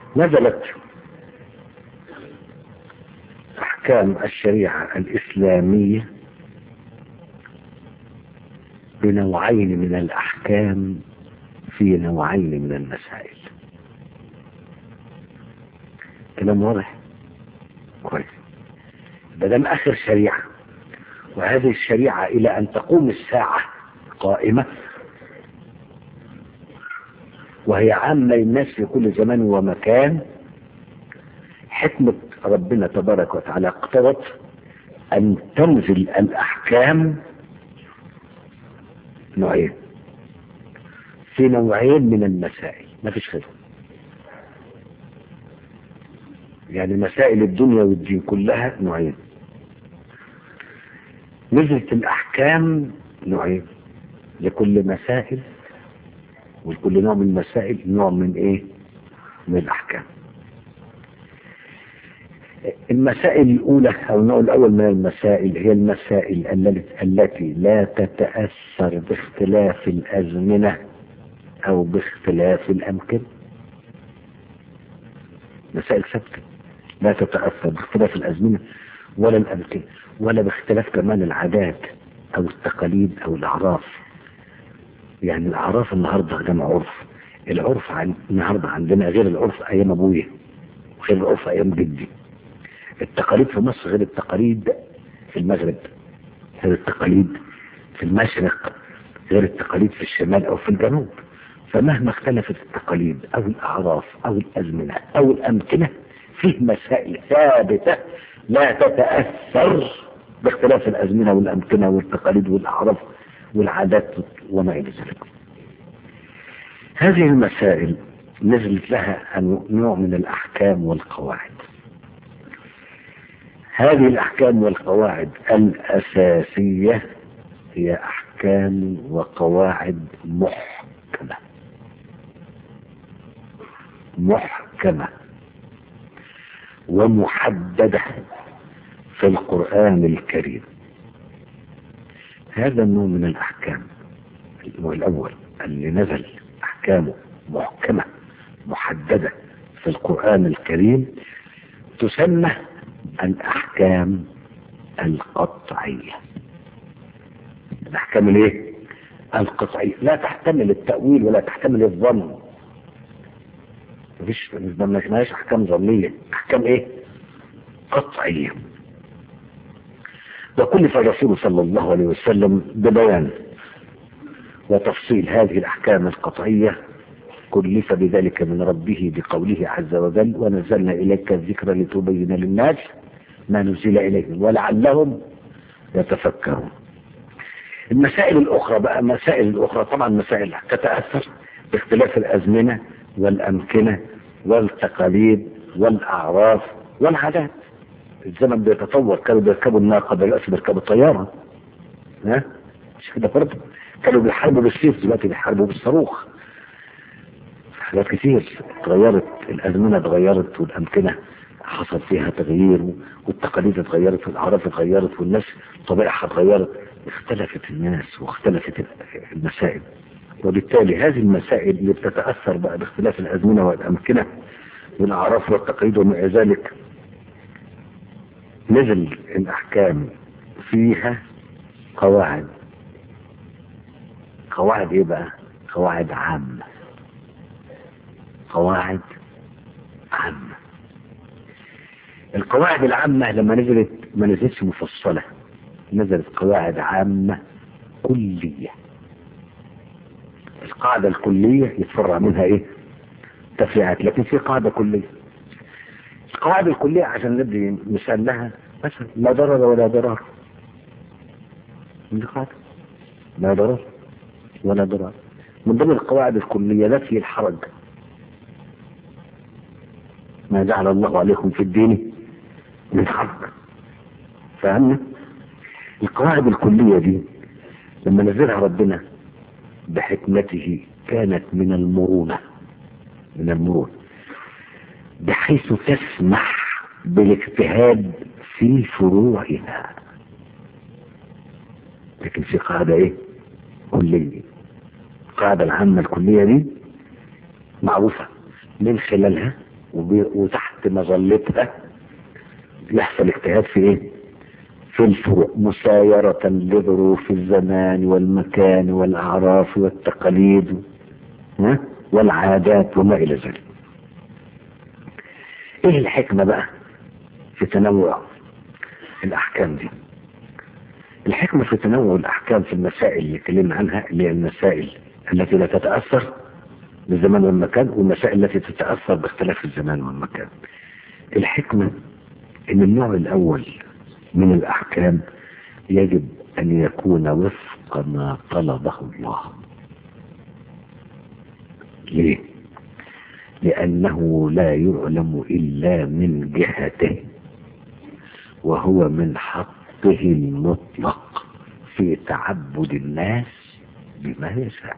نزلت أحكام الشريعة الإسلامية بنوعين من الأحكام في نوعين من المسائل كلام واضح كويس بدل آخر شريعة وهذه الشريعة إلى أن تقوم الساعة قائمة وهي عامة للناس في كل زمان ومكان حكمة ربنا تبارك وتعالى اقتضت أن تنزل الأحكام نوعين في نوعين من المسائل ما فيش خير يعني مسائل الدنيا والدين كلها نوعين نزلت الأحكام نوعين لكل مسائل ولكل نوع من المسائل نوع من ايه من الأحكام المسائل الأولى أو النوع الأول من المسائل هي المسائل التي لا تتأثر باختلاف الأزمنة أو باختلاف الأمكنة مسائل ثابتة لا تتأثر باختلاف الأزمنة ولا الأمكنة ولا باختلاف كمان العادات أو التقاليد أو الأعراف يعني الأعراف النهاردة جمع عرف العرف عن النهاردة عندنا غير العرف أيام أبويا وغير العرف أيام جدي التقاليد في مصر غير التقاليد في المغرب غير التقاليد في المشرق غير التقاليد في الشمال أو في الجنوب فمهما اختلفت التقاليد أو الأعراف أو الأزمنة أو الأمكنة فيه مسائل ثابتة لا تتأثر باختلاف الأزمنة والأمكنة والتقاليد والأعراف والعادات وما إلى ذلك هذه المسائل نزلت لها نوع من الأحكام والقواعد هذه الأحكام والقواعد الأساسية هي أحكام وقواعد محكمة محكمة ومحددة في القرآن الكريم هذا النوع من الأحكام النوع الأول اللي نزل أحكامه محكمة محددة في القرآن الكريم تسمى الأحكام القطعية الأحكام الايه؟ القطعية لا تحتمل التأويل ولا تحتمل الظن مفيش ما اسمهاش أحكام ظنية أحكام إيه؟ قطعية وكلف الرسول صلى الله عليه وسلم ببيان وتفصيل هذه الأحكام القطعية كلف بذلك من ربه بقوله عز وجل ونزلنا إليك الذكر لتبين للناس ما نزل إليهم ولعلهم يتفكرون المسائل الأخرى بقى مسائل الأخرى طبعا مسائل تتأثر باختلاف الأزمنة والأمكنة والتقاليد والأعراف والعادات الزمن بيتطور كانوا بيركبوا الناقة دلوقتي بيركبوا الطيارة ها مش كده برضه كانوا بيحاربوا بالسيف دلوقتي بيحاربوا بالصاروخ حاجات كتير اتغيرت الأزمنة اتغيرت والأمكنة حصل فيها تغيير والتقاليد اتغيرت والأعراف اتغيرت والناس طبيعها اتغيرت اختلفت الناس واختلفت المسائل وبالتالي هذه المسائل اللي بتتأثر بقى باختلاف الأزمنة والأمكنة والأعراف والتقاليد وما ذلك نزل الأحكام فيها قواعد قواعد ايه بقى قواعد عامة قواعد عامة القواعد العامة لما نزلت ما نزلتش مفصلة نزلت قواعد عامة كلية القاعدة الكلية يتفرع منها ايه تفريعات لكن في قاعدة كلية القواعد الكلية عشان ندي مثال لها مثلا لا ضرر ولا ضرار دي قاعدة لا ضرر ولا ضرار من ضمن القواعد الكلية نفي الحرج ما جعل الله عليكم في الدين من حرج فهمنا القواعد الكلية دي لما نزلها ربنا بحكمته كانت من المرونة من المرونة بحيث تسمح بالاجتهاد في فروعها لكن في قاعدة ايه كلية القاعدة العامة الكلية دي معروفة من خلالها وبي- وتحت مظلتها يحصل اجتهاد في ايه في الفروع مسايرة لظروف الزمان والمكان والأعراف والتقاليد ها؟ والعادات وما إلى ذلك ايه الحكمة بقى في تنوع الأحكام دي الحكمة في تنوع الأحكام في المسائل اللي اتكلمنا عنها اللي هي المسائل التي لا تتأثر بالزمان والمكان والمسائل التي تتأثر باختلاف الزمان والمكان الحكمة ان النوع الاول من الاحكام يجب ان يكون وفق ما طلبه الله ليه لانه لا يعلم الا من جهته وهو من حقه المطلق في تعبد الناس بما يشاء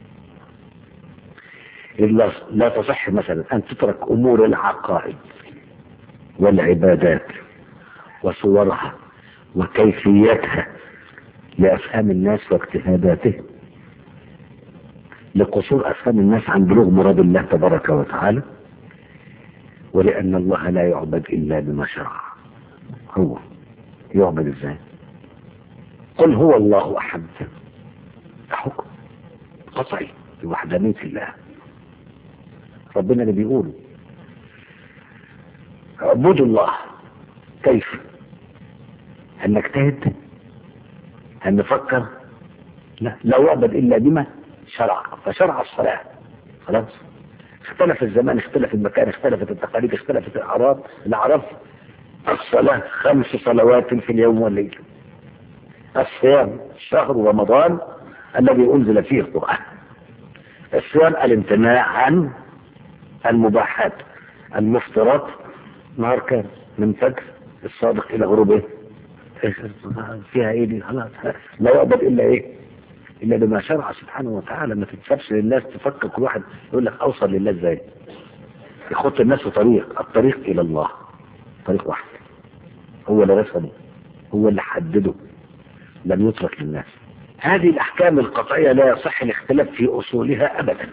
إلا لا تصح مثلا أن تترك أمور العقائد والعبادات وصورها وكيفيتها لأفهام الناس واجتهاداتهم لقصور أفهام الناس عن بلوغ مراد الله تبارك وتعالى ولأن الله لا يعبد إلا بما شرع هو يعبد ازاي قل هو الله أحد ده حكم قطعي بوحدانية الله ربنا اللي بيقوله اعبدوا الله كيف هل نجتهد هل نفكر لا لا يعبد الا بما شرع فشرع الصلاه خلاص اختلف الزمان اختلف المكان اختلفت التقاليد اختلفت الاعراف الاعراف الصلاه خمس صلوات في اليوم والليل الصيام شهر رمضان الذي انزل فيه القران الصيام الامتناع عن المباحات المفطرات نهار كامل من فجر الصادق الى غروبه فيها ايه دي خلاص لا يقبل الا ايه الا بما شرع سبحانه وتعالى ما تتسابش للناس تفكر كل واحد يقول لك اوصل لله ازاي يخط الناس في طريق الطريق الى الله طريق واحد هو اللي رسمه هو اللي حدده لم يترك للناس هذه الاحكام القطعيه لا يصح الاختلاف في اصولها ابدا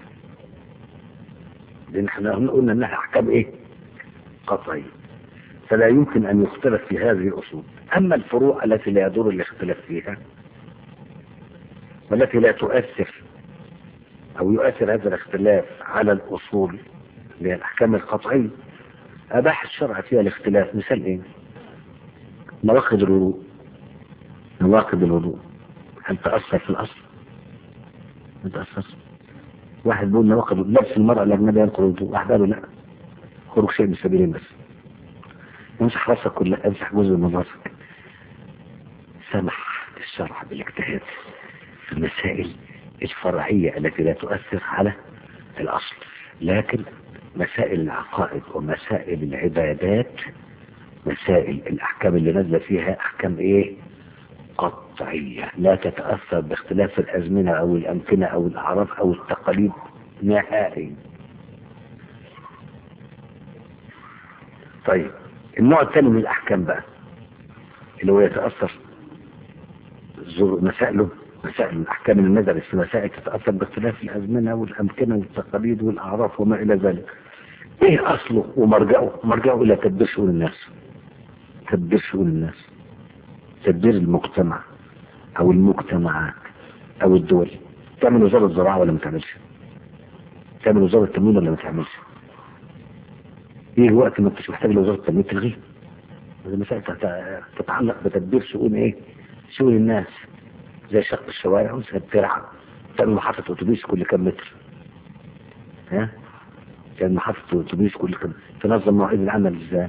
لان احنا قلنا انها احكام ايه قطعيه فلا يمكن ان يختلف في هذه الاصول اما الفروع التي لا يدور الاختلاف فيها والتي لا تؤثر او يؤثر هذا الاختلاف على الاصول اللي هي الاحكام القطعيه اباح الشرع فيها الاختلاف مثال ايه نواقض الوضوء نواقض الوضوء هل تأثر في الأصل؟ ما تأثرش واحد بيقول نواقض لبس المرأة الأجنبية ينقض الوضوء واحد قال له لا خروج شيء من السبيلين بس امسح راسك كلها امسح جزء من راسك سمح الشرع بالاجتهاد في المسائل الفرعية التي لا تؤثر على الأصل لكن مسائل العقائد ومسائل العبادات مسائل الأحكام اللي نازلة فيها أحكام إيه قطعية لا تتأثر باختلاف الأزمنة أو الأمكنة أو الأعراف أو التقاليد نهائي طيب النوع الثاني من الأحكام بقى اللي هو يتأثر زر- مسائله مسائل الأحكام النزلت في مسائل تتأثر باختلاف الأزمنة والأمكنة والتقاليد والأعراف وما إلى ذلك إيه أصله ومرجعه مرجعه إلى تدبير شؤون الناس تدبير شؤون الناس تدبير المجتمع او المجتمعات او الدول تعمل وزارة الزراعة ولا ما تعملش تعمل وزارة التموين ولا ما تعملش ايه وقت ما انتش محتاج لوزارة التموين تلغيه هذه مسائل تت- تتعلق بتدبير شؤون ايه شؤون الناس زي شق الشوارع وزي الترعة تعمل محطة اتوبيس كل كم متر ها تعمل محطة اتوبيس كل كم تنظم مواعيد العمل ازاي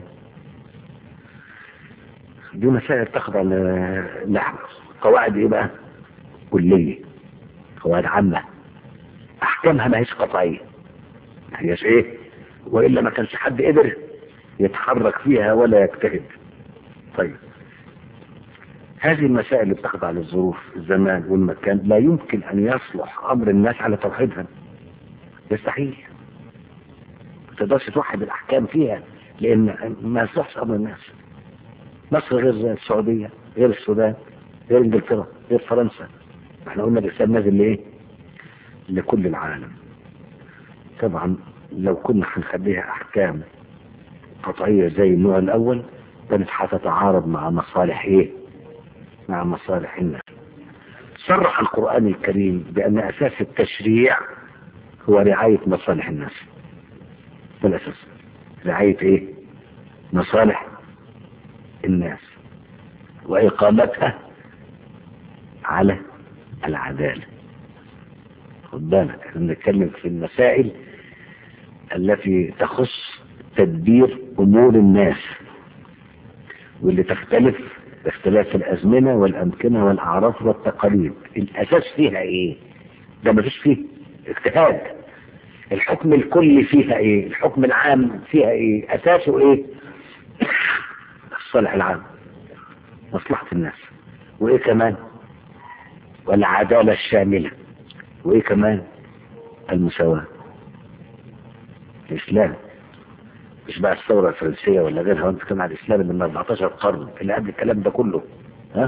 دي مسائل تخضع ل- لقواعد ايه بقى كلية قواعد عامة احكامها ما هيش قطعية ما هيش ايه والا ما كانش حد قدر يتحرك فيها ولا يجتهد طيب هذه المسائل اللي بتخضع للظروف الزمان والمكان لا يمكن ان يصلح امر الناس على توحيدها يستحيل ما تقدرش توحد الاحكام فيها لان ما يصلحش امر الناس مصر غير السعودية غير السودان غير انجلترا غير فرنسا احنا قلنا الاسلام نازل لايه لكل العالم طبعا لو كنا هنخليها احكام قطعية زي النوع الاول كانت هتتعارض مع مصالح ايه مع مصالح الناس صرح القرآن الكريم بأن أساس التشريع هو رعاية مصالح الناس ده الأساس رعاية إيه؟ مصالح الناس وإقامتها على العدالة خد بالك احنا بنتكلم في المسائل التي تخص تدبير أمور الناس واللي تختلف باختلاف الأزمنة والأمكنة والأعراف والتقاليد الأساس فيها إيه؟ ده مفيش فيه اجتهاد الحكم الكلي فيها إيه؟ الحكم العام فيها إيه؟ أساسه إيه؟ الصالح العام مصلحة الناس وإيه كمان؟ والعدالة الشاملة وإيه كمان؟ المساواة الإسلام مش بقى الثورة الفرنسية ولا غيرها وانت كان على الإسلام من 14 قرن اللي قبل الكلام ده كله ها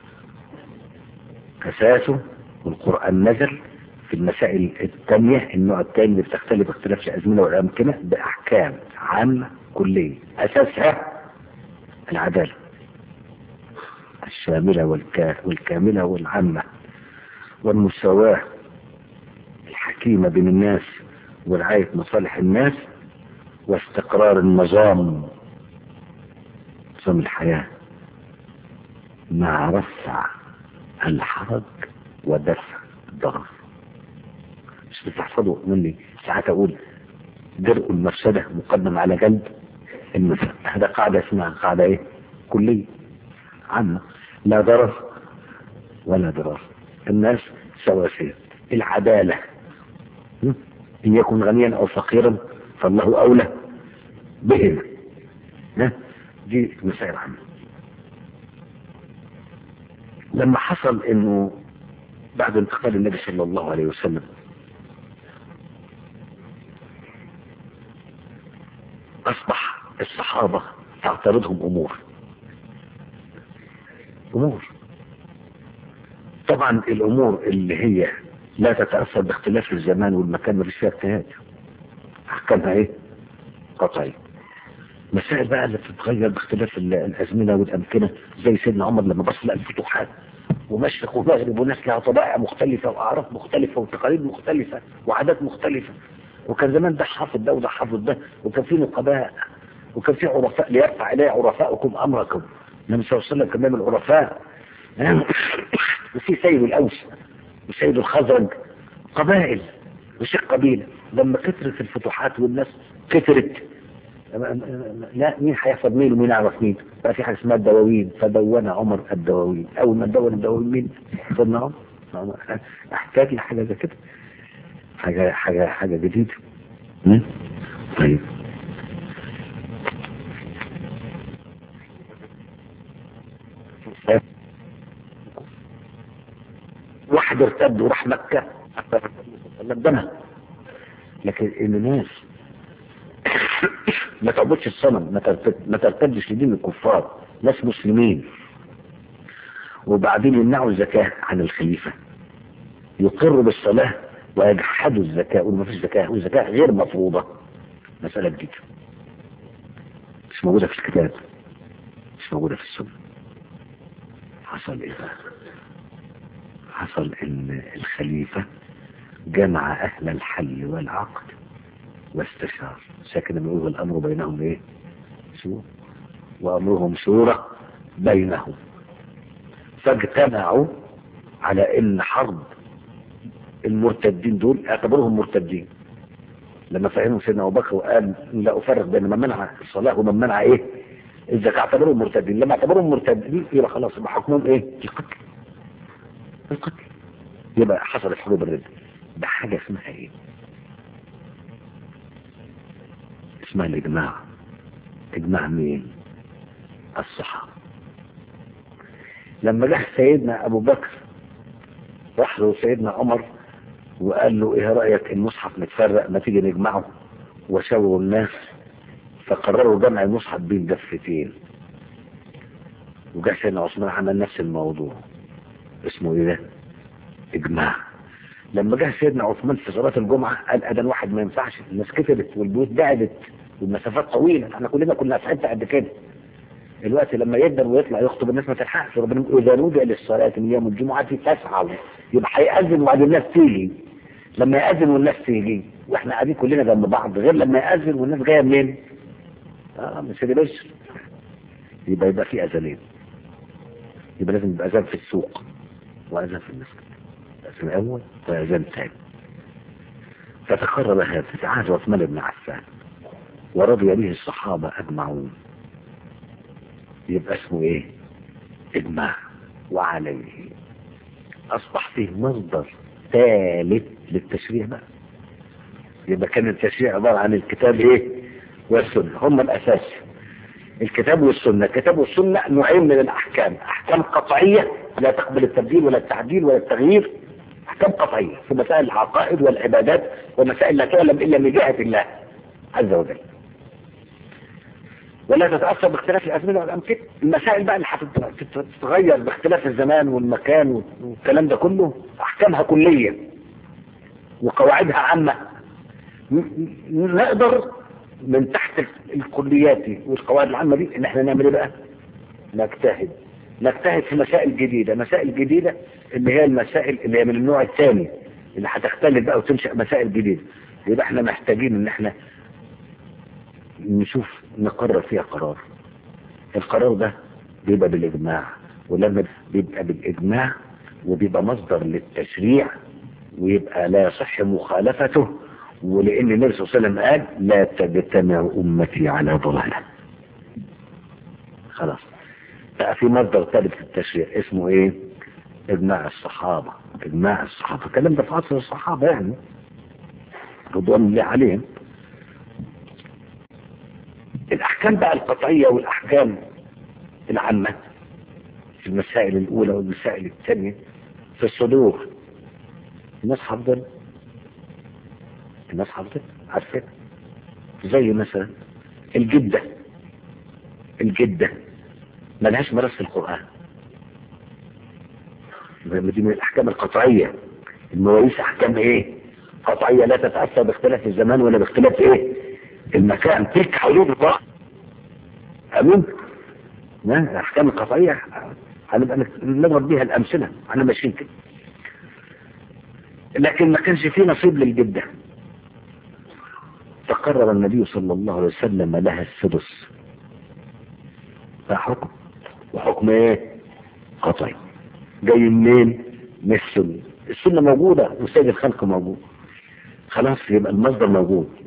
أساسه والقرآن نزل في المسائل الثانية النوع الثاني اللي بتختلف اختلاف الأزمنة والأمكنة بأحكام عامة كلية أساسها العدالة الشاملة والكا والكاملة والعامة والمساواة الحكيمة بين الناس ورعاية مصالح الناس واستقرار النظام نظام الحياة مع رفع الحرج ودفع الضرر مش بتحفظوا مني ساعات اقول درء المفسدة مقدم على جلب المفسدة هذا قاعدة اسمها قاعدة ايه كلية عامة لا ضرر ولا ضرر الناس سواسية العدالة إن يكن غنيا أو فقيرا فالله أولى بهما دي مسائل عامة لما حصل انه بعد انتقال النبي صلى الله عليه وسلم اصبح الصحابة تعترضهم امور امور طبعا الامور اللي هي لا تتأثر باختلاف الزمان والمكان مفيش فيها اجتهاد احكامها ايه قطعي مسائل بقى اللي بتتغير باختلاف الازمنه والامكنه زي سيدنا عمر لما بص لقى الفتوحات ومشرق ومغرب وناس لها طبائع مختلفه واعراف مختلفه وتقاليد مختلفه وعادات مختلفه وكان زمان ده حافظ ده وده حافظ ده وكان في نقباء وكان في عرفاء ليرفع اليه عرفاؤكم امركم النبي صلى الله عليه وسلم كان من العرفاء وفي سيد الاوس وسيد الخزرج قبائل وشيخ قبيله لما كثرت الفتوحات والناس كثرت لا مين هيحفظ مين ومين يعرف مين بقى في حاجه اسمها الدواوين فدون عمر الدواوين اول ما دون الدواوين مين حفظنا عمر احتاج لحاجه زي كده حاجه حاجه حاجه جديده طيب واحد ارتد وراح مكه لما لكن الناس ما تعبدش الصنم ما ترتدش لدين الكفار ناس مسلمين وبعدين يمنعوا الزكاة عن الخليفة يقروا بالصلاة ويجحدوا الزكاة وما فيش زكاة والزكاة غير مفروضة مسألة جديدة مش موجودة في الكتاب مش موجودة في السنة حصل ايه بقى حصل ان الخليفة جمع اهل الحل والعقد واستشار ساكن يقول الامر بينهم ايه شو وامرهم شورى بينهم فاجتمعوا على ان حرب المرتدين دول اعتبروهم مرتدين لما فهموا سيدنا ابو بكر وقال لا افرق بين من منع الصلاه ومن منع ايه الزكاه اعتبروهم مرتدين لما اعتبروهم مرتدين يبقى خلاص يبقى حكمهم ايه القتل القتل يبقى حصلت حروب الرد ده حاجه اسمها ايه اسمها الإجماع إجماع مين الصحابة لما جه سيدنا أبو بكر راح له سيدنا عمر وقال له إيه رأيك المصحف متفرق ما تيجي نجمعه وشاوروا الناس فقرروا جمع المصحف بين دفتين وجه سيدنا عثمان عمل نفس الموضوع اسمه ايه ده اجماع لما جه سيدنا عثمان في صلاة الجمعة قال أذان واحد ما ينفعش الناس كتبت والبيوت بعدت والمسافات طويلة احنا كلنا كنا في حتة قد كده الوقت لما يقدر ويطلع يخطب الناس ما تلحقش ربنا يقول إذا نودي للصلاة من يوم الجمعة فاسعوا يبقى هيأذن وبعد الناس تيجي لما يأذن والناس تيجي واحنا قاعدين كلنا جنب بعض غير لما يأذن والناس جاية منين؟ اه من سيدي بشر يبقى يبقى في أذانين يبقى لازم يبقى أذان في السوق وأذان في المسجد أذان أول وأذان ثاني فتقرر هذا في عهد عثمان بن عفان ورضي به الصحابة أجمعون يبقى اسمه ايه اجماع وعليه اصبح فيه مصدر ثالث للتشريع بقى يبقى كان التشريع عبارة عن الكتاب ايه والسنة هم الاساس الكتاب والسنة الكتاب والسنة نوعين من الاحكام احكام قطعية لا تقبل التبديل ولا التعديل ولا التغيير احكام قطعية في مسائل العقائد والعبادات ومسائل لا تعلم الا من جهة الله عز وجل ولا تتأثر باختلاف الأزمنة والأمكنة المسائل بقى اللي هتتغير باختلاف الزمان والمكان والكلام ده كله أحكامها كلية وقواعدها عامة نقدر من تحت الكليات والقواعد العامة دي ان احنا نعمل ايه بقى نجتهد نجتهد في مسائل جديدة مسائل جديدة اللي هي المسائل اللي هي من النوع الثاني اللي هتختلف بقى وتنشأ مسائل جديدة يبقى احنا محتاجين ان احنا نشوف نقرر فيها قرار القرار ده بيبقى بالإجماع ولما بيبقى بالإجماع وبيبقى مصدر للتشريع ويبقى لا يصح مخالفته ولأن النبي صلى الله عليه وسلم قال لا تجتمع أمتي على ضلالة خلاص بقى في مصدر ثالث في التشريع اسمه ايه اجماع الصحابة اجماع الصحابة الكلام ده في عصر الصحابة يعني رضوان الله عليهم الأحكام بقى القطعية والأحكام العامة في المسائل الأولى والمسائل الثانية في الصدور الناس حافظين الناس حافظين عارفين زي مثلا الجدة الجدة ملهاش مرس في القرآن دي من الأحكام القطعية المواريث أحكام إيه قطعية لا تتأثر باختلاف الزمان ولا باختلاف إيه المكان تلك حدود الله امين الاحكام القطعيه هنبقى نضرب بيها الامثله احنا ماشيين كده لكن ما كانش فيه نصيب للجده فقرر النبي صلى الله عليه وسلم لها السدس فحكم وحكم ايه قطعي جاي منين من السنه السنه موجوده وسيد الخلق موجود خلاص يبقى المصدر موجود